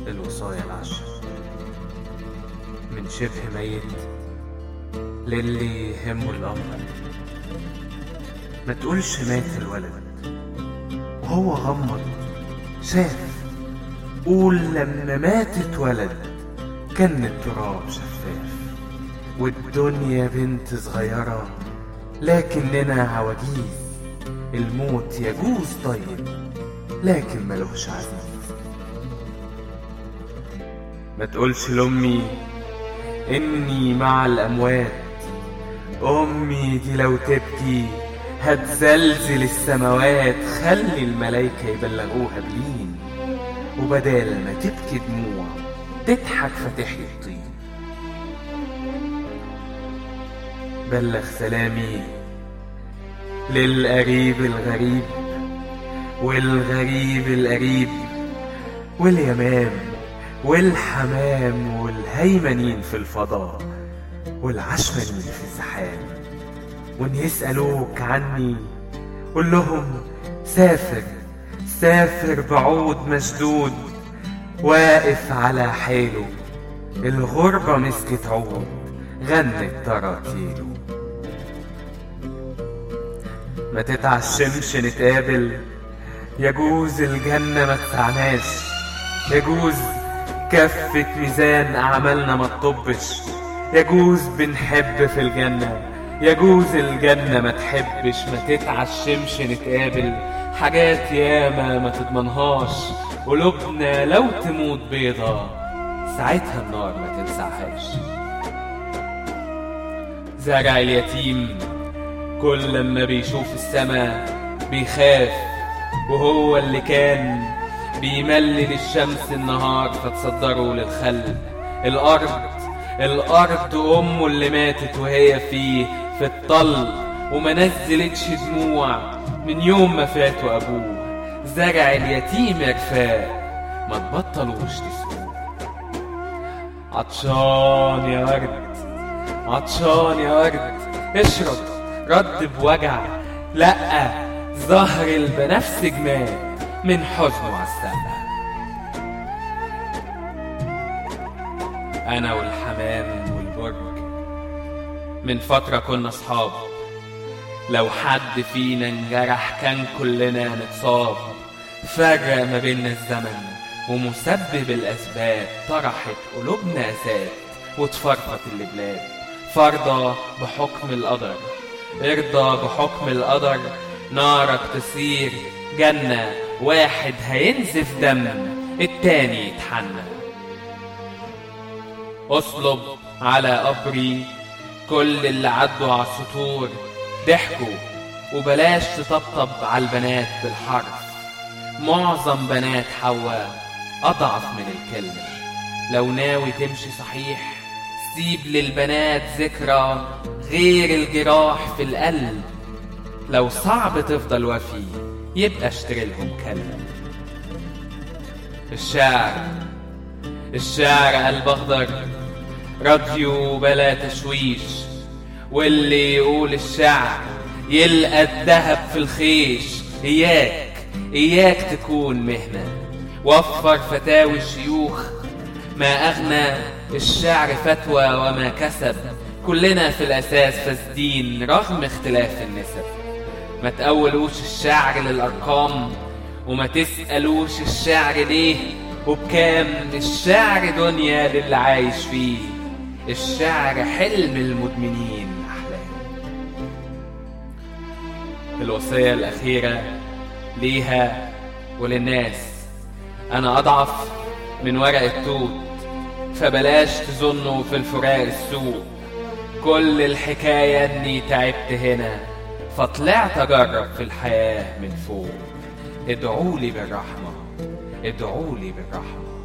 الوصايا العشر من شبه ميت للي يهمه الأمر ما تقولش مات الولد وهو غمض شاف قول لما مات اتولد كان التراب شفاف والدنيا بنت صغيرة لكننا عواجيز الموت يجوز طيب لكن ملوش عزيز ما تقولش لأمي إني مع الأموات أمي دي لو تبكي هتزلزل السماوات خلي الملايكة يبلغوها بلين وبدال ما تبكي دموع تضحك فتحيي الطين بلغ سلامي للقريب الغريب والغريب القريب واليمام والحمام والهيمنين في الفضاء والعشمانين في الزحام وان يسألوك عني قول لهم سافر سافر بعود مشدود واقف على حيله الغربة مسكت عود غنت تراتيله ما تتعشمش نتقابل يجوز الجنة ما تسعناش يجوز كفة ميزان أعمالنا ما تطبش يجوز بنحب في الجنة يجوز الجنة ما تحبش ما تتعشمش نتقابل حاجات ياما ما تضمنهاش قلوبنا لو تموت بيضة ساعتها النار ما تلسعهاش زرع اليتيم كل لما بيشوف السما بيخاف وهو اللي كان بيملل الشمس النهار فتصدره للخل الأرض الأرض أمه اللي ماتت وهي فيه في الطل وما نزلتش دموع من يوم ما فاتوا أبوه زرع اليتيم يا كفاء ما تبطلوش تسقوه عطشان يا ورد عطشان يا ورد اشرب رد بوجع لأ ظهر البنفسج مات من حزنه على السقا أنا والحمام والبرج من فترة كنا أصحاب لو حد فينا انجرح كان كلنا نتصاب فرق ما بيننا الزمن ومسبب الأسباب طرحت قلوبنا أساد وتفرقت البلاد فرضى بحكم القدر ارضى بحكم القدر نارك تصير جنة واحد هينزف دم التاني يتحنى اصلب على قبري كل اللي عدوا على السطور ضحكوا وبلاش تطبطب على البنات بالحرف معظم بنات حواء أضعف من الكلمة لو ناوي تمشي صحيح سيب للبنات ذكرى غير الجراح في القلب لو صعب تفضل وفي يبقى اشتري لهم كلب الشعر الشعر قلب اخضر راديو بلا تشويش واللي يقول الشعر يلقى الذهب في الخيش اياك اياك تكون مهنة وفر فتاوي الشيوخ ما اغنى الشعر فتوى وما كسب كلنا في الاساس فاسدين رغم اختلاف النسب ما تقولوش الشعر للارقام وما تسألوش الشعر ليه وبكام الشعر دنيا للي عايش فيه الشعر حلم المدمنين أحلام الوصية الأخيرة ليها وللناس أنا أضعف من ورق التوت فبلاش تظنوا في الفراق السوق كل الحكاية إني تعبت هنا فطلعت أجرب في الحياة من فوق ادعوا لي بالرحمة ادعوا لي بالرحمة